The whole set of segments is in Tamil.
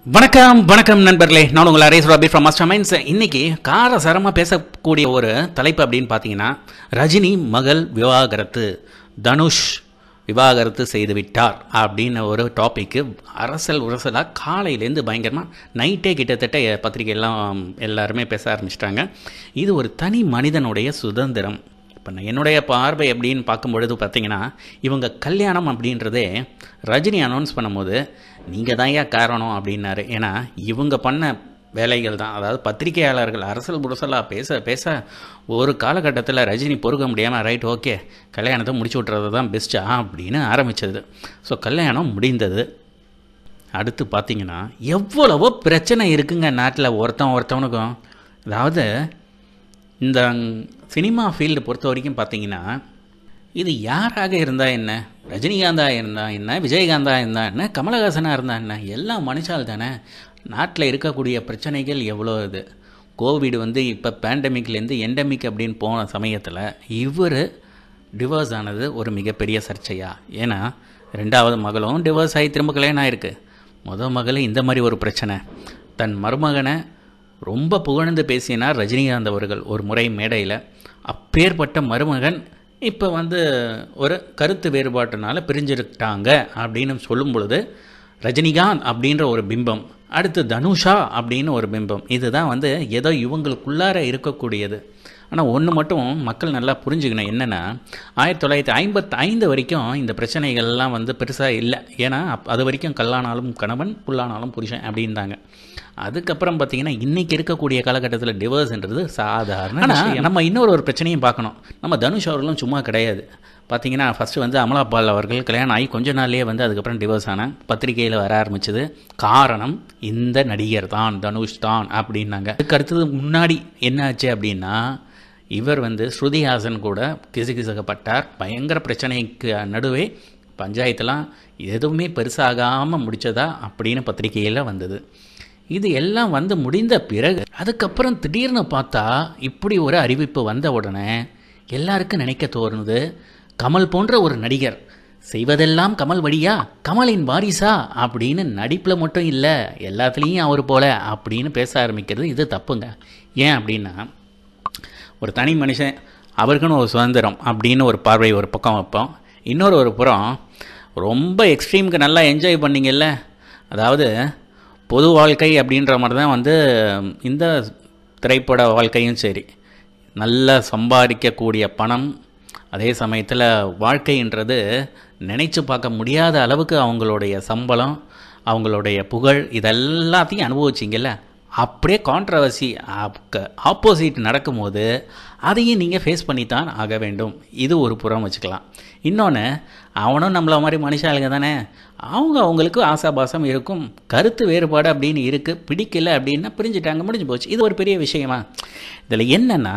வணக்கம் வணக்கம் நண்பர்களே நான் உங்கள் அரேஸ் ராபி ஃப்ரம் மாஸ்டர் மைண்ட்ஸ் இன்னைக்கு காரசாரமாக பேசக்கூடிய ஒரு தலைப்பு அப்படின்னு பார்த்தீங்கன்னா ரஜினி மகள் விவாகரத்து தனுஷ் விவாகரத்து செய்து விட்டார் அப்படின்னு ஒரு டாப்பிக்கு அரசல் உரசலாக காலையிலேருந்து பயங்கரமாக நைட்டே கிட்டத்தட்ட பத்திரிகை எல்லாம் எல்லாருமே பேச ஆரம்பிச்சிட்டாங்க இது ஒரு தனி மனிதனுடைய சுதந்திரம் இப்போ நான் என்னுடைய பார்வை எப்படின்னு பார்க்கும்பொழுது பார்த்தீங்கன்னா இவங்க கல்யாணம் அப்படின்றதே ரஜினி அனௌன்ஸ் பண்ணும்போது நீங்கள் தான் ஏன் காரணம் அப்படின்னாரு ஏன்னா இவங்க பண்ண வேலைகள் தான் அதாவது பத்திரிகையாளர்கள் அரசல் புரசலாக பேச பேச ஒரு காலகட்டத்தில் ரஜினி பொறுக்க முடியாமல் ரைட் ஓகே கல்யாணத்தை முடிச்சு விட்றது தான் பெஸ்ட்டா அப்படின்னு ஆரம்பித்தது ஸோ கல்யாணம் முடிந்தது அடுத்து பார்த்தீங்கன்னா எவ்வளவோ பிரச்சனை இருக்குங்க நாட்டில் ஒருத்தன் ஒருத்தவனுக்கும் அதாவது இந்த சினிமா ஃபீல்டு பொறுத்த வரைக்கும் பார்த்தீங்கன்னா இது யாராக இருந்தால் என்ன ரஜினிகாந்தா இருந்தா என்ன விஜயகாந்தா இருந்தா என்ன கமலஹாசனாக இருந்தா என்ன எல்லாம் மனுஷால் தானே நாட்டில் இருக்கக்கூடிய பிரச்சனைகள் எவ்வளோ இது கோவிட் வந்து இப்போ பேண்டமிக்லேருந்து எண்டமிக் அப்படின்னு போன சமயத்தில் இவர் டிவோர்ஸ் ஆனது ஒரு மிகப்பெரிய சர்ச்சையா ஏன்னா ரெண்டாவது மகளும் டிவோர்ஸ் ஆகி திரும்ப கல்யாணம் ஆயிருக்கு முத மகள் இந்த மாதிரி ஒரு பிரச்சனை தன் மருமகனை ரொம்ப புகழ்ந்து பேசினார் ரஜினிகாந்த் அவர்கள் ஒரு முறை மேடையில் அப்பேற்பட்ட மருமகன் இப்போ வந்து ஒரு கருத்து வேறுபாட்டினால பிரிஞ்சிருக்காங்க அப்படின்னு சொல்லும் பொழுது ரஜினிகாந்த் அப்படின்ற ஒரு பிம்பம் அடுத்து தனுஷா அப்படின்னு ஒரு பிம்பம் இதுதான் வந்து ஏதோ இவங்களுக்குள்ளார இருக்கக்கூடியது ஆனால் ஒன்று மட்டும் மக்கள் நல்லா புரிஞ்சுக்கணும் என்னென்னா ஆயிரத்தி தொள்ளாயிரத்தி ஐம்பத்தி ஐந்து வரைக்கும் இந்த பிரச்சனைகள்லாம் வந்து பெருசாக இல்லை ஏன்னா அப் அது வரைக்கும் கல்லானாலும் கணவன் புல்லானாலும் புருஷன் அப்படின்றாங்க அதுக்கப்புறம் பார்த்தீங்கன்னா இன்றைக்கி இருக்கக்கூடிய காலகட்டத்தில் டிவோர்ஸ்ன்றது சாதாரண ஆனால் நம்ம இன்னொரு ஒரு பிரச்சனையும் பார்க்கணும் நம்ம தனுஷ் அவர்களும் சும்மா கிடையாது பார்த்தீங்கன்னா ஃபஸ்ட்டு வந்து அமலா பால் அவர்கள் கல்யாணம் ஆகி கொஞ்ச நாள்லேயே வந்து அதுக்கப்புறம் டிவோர்ஸ் ஆன பத்திரிகையில் வர ஆரம்பிச்சது காரணம் இந்த நடிகர் தான் தனுஷ் தான் அப்படின்னாங்க அதுக்கு அடுத்தது முன்னாடி என்னாச்சு அப்படின்னா இவர் வந்து ஸ்ருதிஹாசன் கூட கிசுகிசுக்கப்பட்டார் பயங்கர பிரச்சனைக்கு நடுவே பஞ்சாயத்தெல்லாம் எதுவுமே பெருசாகாமல் முடிச்சதா அப்படின்னு பத்திரிகையில் வந்தது இது எல்லாம் வந்து முடிந்த பிறகு அதுக்கப்புறம் திடீர்னு பார்த்தா இப்படி ஒரு அறிவிப்பு வந்த உடனே எல்லாருக்கும் நினைக்க தோணுது கமல் போன்ற ஒரு நடிகர் செய்வதெல்லாம் கமல் வழியா கமலின் வாரிசா அப்படின்னு நடிப்பில் மட்டும் இல்லை எல்லாத்துலேயும் அவர் போல அப்படின்னு பேச ஆரம்பிக்கிறது இது தப்புங்க ஏன் அப்படின்னா ஒரு தனி மனுஷன் அவருக்குன்னு ஒரு சுதந்திரம் அப்படின்னு ஒரு பார்வை ஒரு பக்கம் வைப்போம் இன்னொரு ஒரு புறம் ரொம்ப எக்ஸ்ட்ரீமுக்கு நல்லா என்ஜாய் பண்ணீங்கல்ல அதாவது பொது வாழ்க்கை அப்படின்ற மாதிரி தான் வந்து இந்த திரைப்பட வாழ்க்கையும் சரி நல்லா சம்பாதிக்கக்கூடிய பணம் அதே சமயத்தில் வாழ்க்கைன்றது நினச்சி பார்க்க முடியாத அளவுக்கு அவங்களுடைய சம்பளம் அவங்களுடைய புகழ் இதெல்லாத்தையும் அனுபவிச்சிங்கல்ல அப்படியே கான்ட்ரவர்சி ஆப்போசிட் நடக்கும்போது அதையும் நீங்கள் ஃபேஸ் பண்ணித்தான் ஆக வேண்டும் இது ஒரு புறம் வச்சுக்கலாம் இன்னொன்று அவனும் நம்மள மாதிரி மனுஷாளுங்க தானே அவங்க அவங்களுக்கு ஆசாபாசம் இருக்கும் கருத்து வேறுபாடு அப்படின்னு இருக்குது பிடிக்கல அப்படின்னா பிரிஞ்சுட்டாங்க முடிஞ்சு போச்சு இது ஒரு பெரிய விஷயமா இதில் என்னென்னா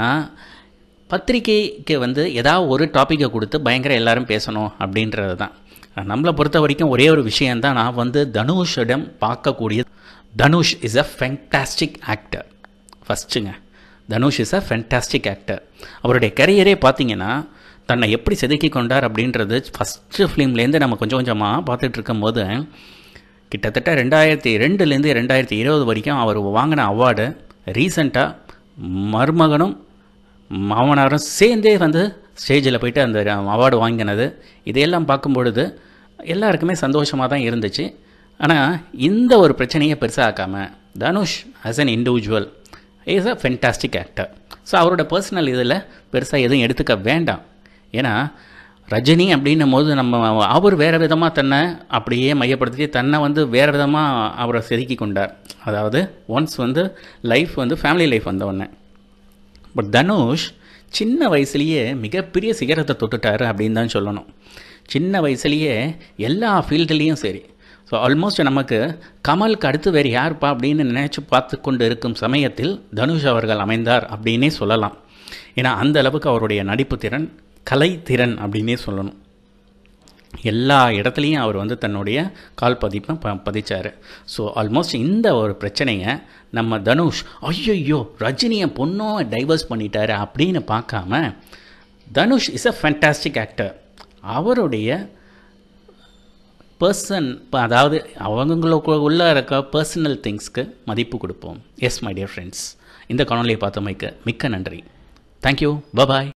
பத்திரிகைக்கு வந்து ஏதாவது ஒரு டாப்பிக்கை கொடுத்து பயங்கர எல்லாரும் பேசணும் அப்படின்றது தான் நம்மளை பொறுத்த வரைக்கும் ஒரே ஒரு விஷயந்தான் நான் வந்து தனுஷிடம் பார்க்கக்கூடிய Dhanush is a fantastic actor ஃபஸ்ட்டுங்க Dhanush is a fantastic actor அவருடைய கரியரே பார்த்தீங்கன்னா தன்னை எப்படி செதுக்கி கொண்டார் அப்படின்றது ஃபஸ்ட்டு ஃபிலிம்லேருந்து நம்ம கொஞ்சம் கொஞ்சமாக பார்த்துட்டு இருக்கும்போது கிட்டத்தட்ட ரெண்டாயிரத்தி ரெண்டுலேருந்து ரெண்டாயிரத்தி இருபது வரைக்கும் அவர் வாங்கின அவார்டு ரீசண்டாக மருமகனும் மாமனாரும் சேர்ந்தே வந்து ஸ்டேஜில் போயிட்டு அந்த அவார்டு வாங்கினது இதையெல்லாம் பார்க்கும்பொழுது எல்லாருக்குமே சந்தோஷமாக தான் இருந்துச்சு ஆனால் இந்த ஒரு பிரச்சனையை பெருசாக்காமல் Dhanush as an individual is a fantastic actor so அவரோட பர்சனல் இதில் பெருசாக எதுவும் எடுத்துக்க வேண்டாம் ஏன்னா ரஜினி அப்படின்னும் போது நம்ம அவர் வேறு விதமாக தன்னை அப்படியே மையப்படுத்தி தன்னை வந்து வேறு விதமாக அவரை செதுக்கி கொண்டார் அதாவது ஒன்ஸ் வந்து லைஃப் வந்து ஃபேமிலி லைஃப் வந்த உடனே பட் தனுஷ் சின்ன வயசுலேயே மிகப்பெரிய சிகரத்தை தொட்டுட்டார் அப்படின்னு தான் சொல்லணும் சின்ன வயசுலேயே எல்லா ஃபீல்டுலேயும் சரி ஸோ ஆல்மோஸ்ட் நமக்கு கமலுக்கு அடுத்து வேறு யார்ப்பா அப்படின்னு நினச்சி பார்த்து கொண்டு இருக்கும் சமயத்தில் தனுஷ் அவர்கள் அமைந்தார் அப்படின்னே சொல்லலாம் ஏன்னா அந்த அளவுக்கு அவருடைய நடிப்பு திறன் கலை திறன் அப்படின்னே சொல்லணும் எல்லா இடத்துலையும் அவர் வந்து தன்னுடைய கால் பதிப்பை ப பதிச்சார் ஸோ ஆல்மோஸ்ட் இந்த ஒரு பிரச்சனையை நம்ம தனுஷ் ஐயோ ரஜினியை பொண்ணும் டைவர்ஸ் பண்ணிட்டாரு அப்படின்னு பார்க்காம Dhanush is a fantastic actor அவருடைய பர்சன் அதாவது அவங்களுக்கு உள்ளே இருக்க பர்சனல் திங்ஸ்க்கு மதிப்பு கொடுப்போம் எஸ் மை டியர் ஃப்ரெண்ட்ஸ் இந்த காணொலியை பார்த்தமைக்கு மிக்க நன்றி தேங்க்யூ பபாய்